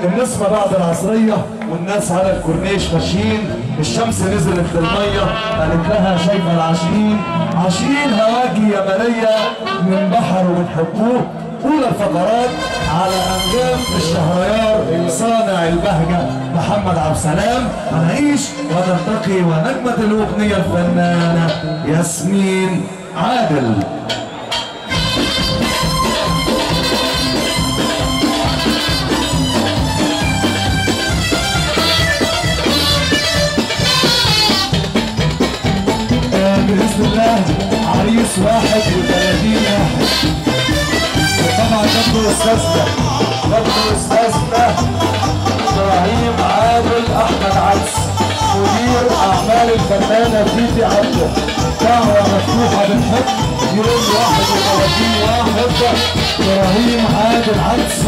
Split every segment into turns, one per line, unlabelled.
النسمة بعد العصرية والناس على الكورنيش ماشيين الشمس نزلت المية قالت لها شايفة العاشقين عاشقين هواكي يا ماريا من بحر وبتحبوه أولى الفقرات على أنجام الشهريار صانع البهجة محمد عبد السلام هنعيش ونلتقي ونجمة الأغنية الفنانة ياسمين عادل آه، بإذن الله عريس واحد وثلاثين واحد طبعا جنبه أستاذنا جنبه أستاذنا إبراهيم عادل أحمد عدس مدير أعمال الفنانة تيتي عبده دعوة مفتوحة بالحب يوم 31 واحد إبراهيم عادل عدس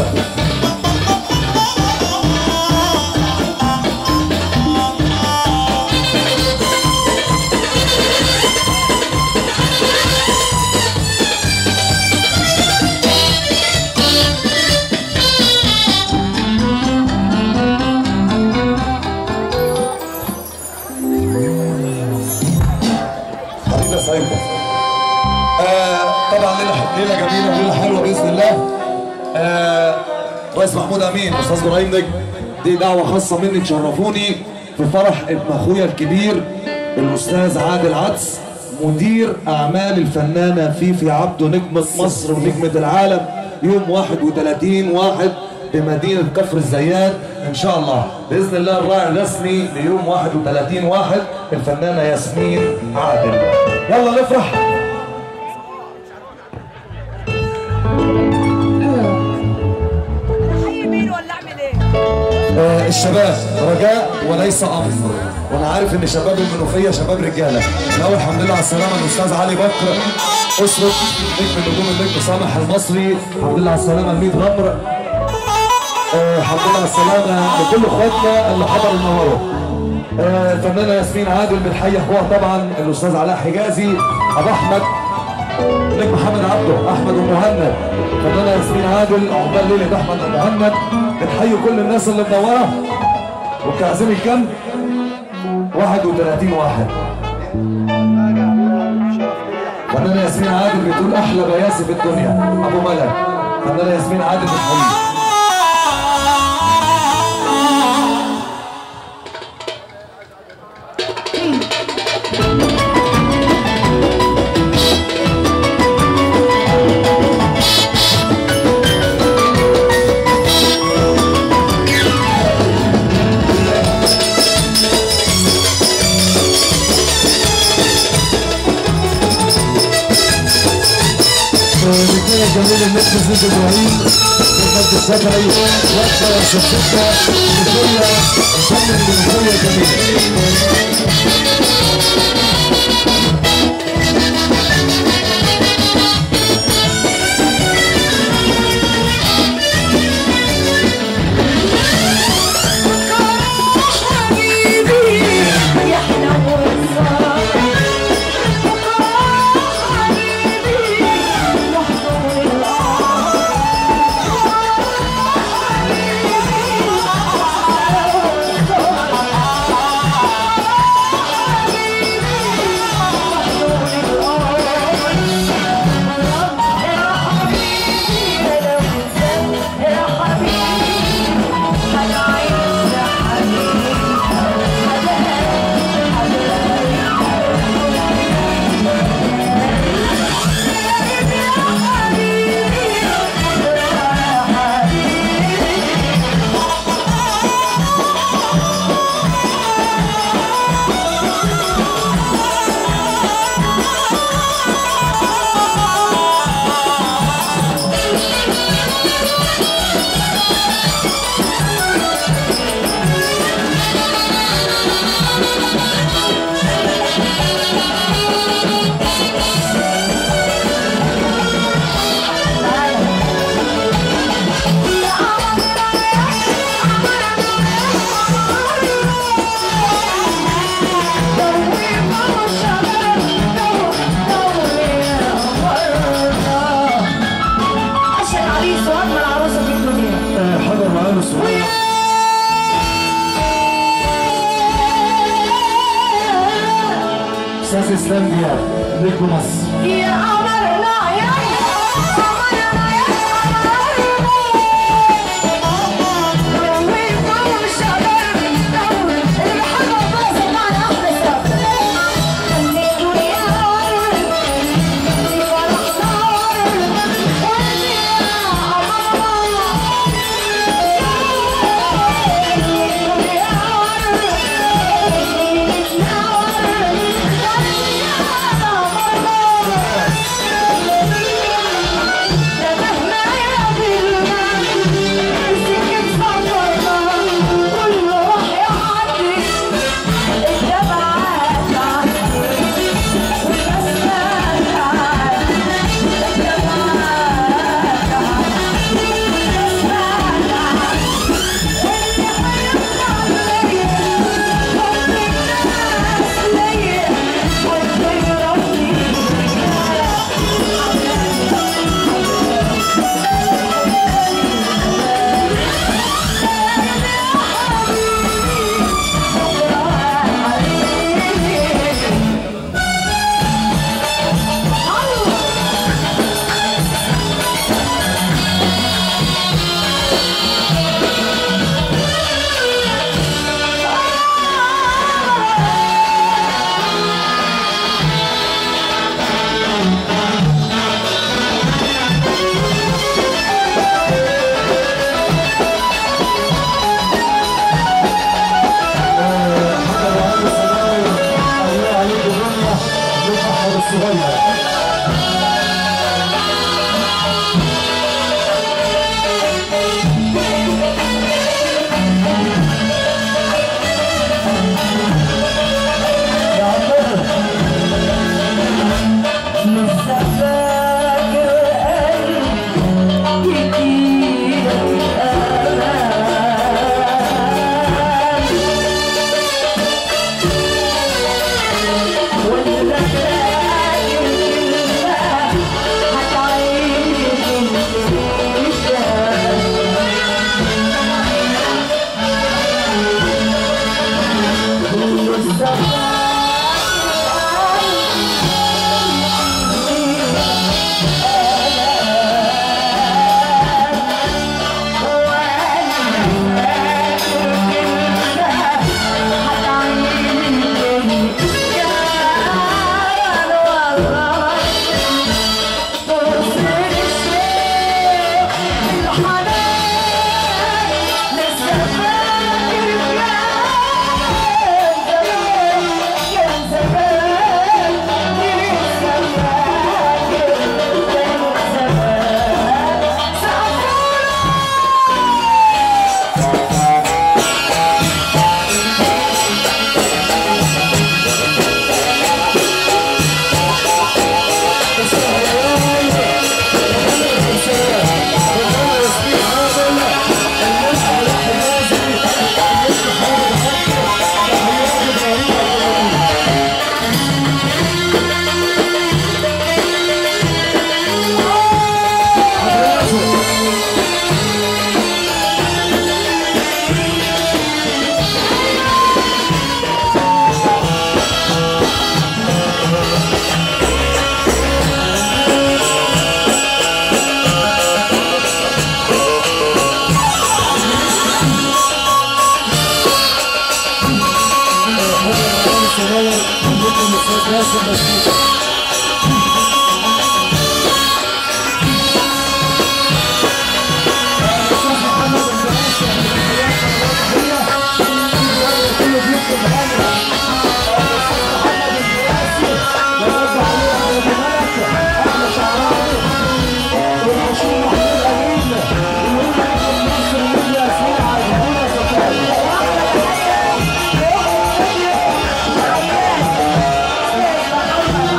حبيبة سعيدة آه طبعا ليلة ليلة جميلة وليلة حلوة بإذن الله آه رئيس محمود أمين أستاذ إبراهيم نجم دي دعوة خاصة مني تشرفوني في فرح ابن أخويا الكبير الأستاذ عادل عدس مدير أعمال الفنانة فيفي عبده نجمة مصر ونجمة العالم يوم 31 واحد بمدينة كفر الزيات إن شاء الله بإذن الله الراعي الرسمي ليوم 31 واحد الفنانة ياسمين عادل يلا نفرح
حي مين ولا اعمل ايه؟
آه، الشباب رجاء وليس امر وانا عارف ان شباب المنوفيه شباب رجاله الاول الحمد لله على السلامه الاستاذ علي بكر اسره نجم النجوم النجم سامح المصري الحمد لله على السلامه الميت غمر آه، الحمد لله على السلامه لكل اخواتنا اللي حضروا النهارده آه، الفنانه ياسمين عادل بنحيي اخوها طبعا الاستاذ علاء حجازي ابو احمد نجم محمد عبده احمد ومهند فنانه ياسمين عادل عقبال ليله احمد ومهند بنحيي كل الناس اللي منوره وكعزمي كم 31 واحد فنانه ياسمين عادل بتقول احلى بياسي في الدنيا ابو ملك فنانه ياسمين عادل بتحيي رجاله جميل النجم زيد ابراهيم المجد الشافعي وقفه يا شفتها منوفيه نكمل منوفيه جميله
حبيبي يا حلو الصبر حبيبي محضور يا حبيبي انا عايز عشان عريس واجمل عروسه في الدنيا
آه، حضر معانا السؤال استاذ اسلام دياب نجم مصر
يا قمرنا يا قمرنا يا قمرنا ويكون شجر الدور الحلوة بس معنا أحلى سفر خليكوا يا في فرح نار وانت يا قمرنا خليكوا يا
محمد وعلي سلام الله عليك الرمية من احمد الصغير يا عمار
لسه فاكر قلبي كتير ولا فاكر كلمة هتعيش لسه
صغير نجم الاستاذ ياسر مسعود
Yeah.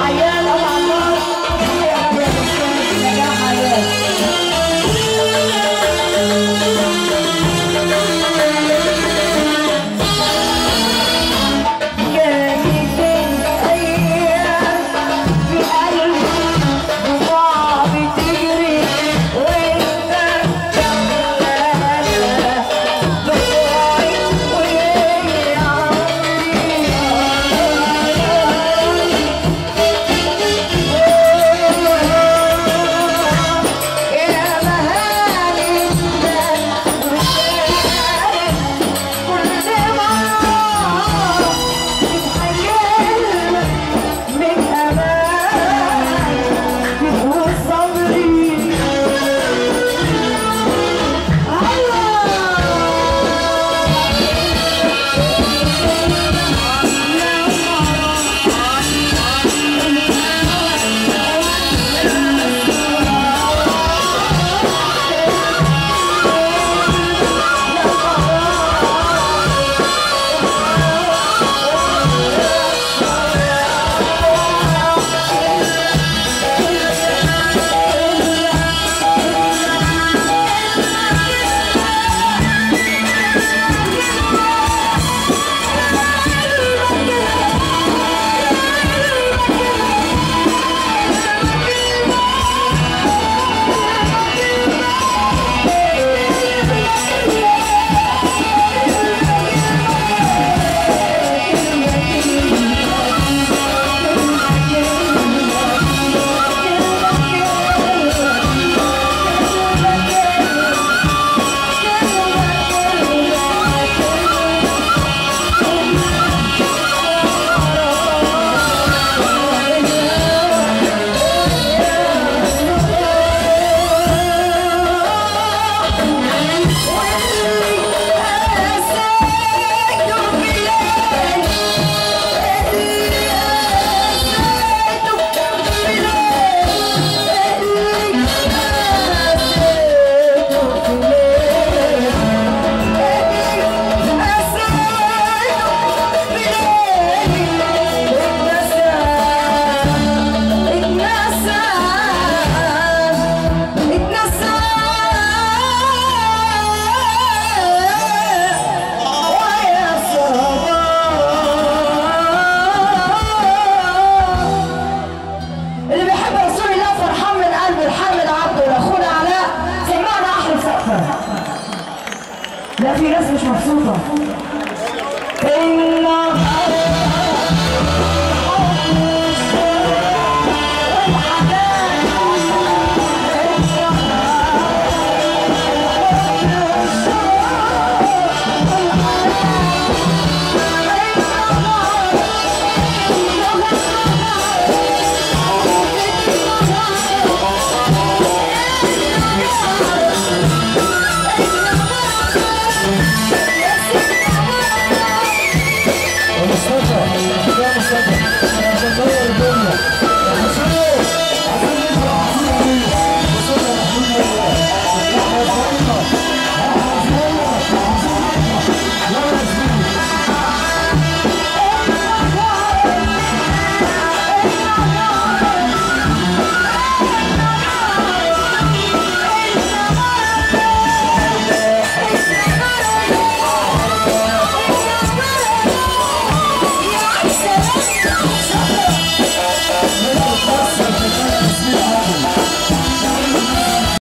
لا في ناس مش مبسوطة إن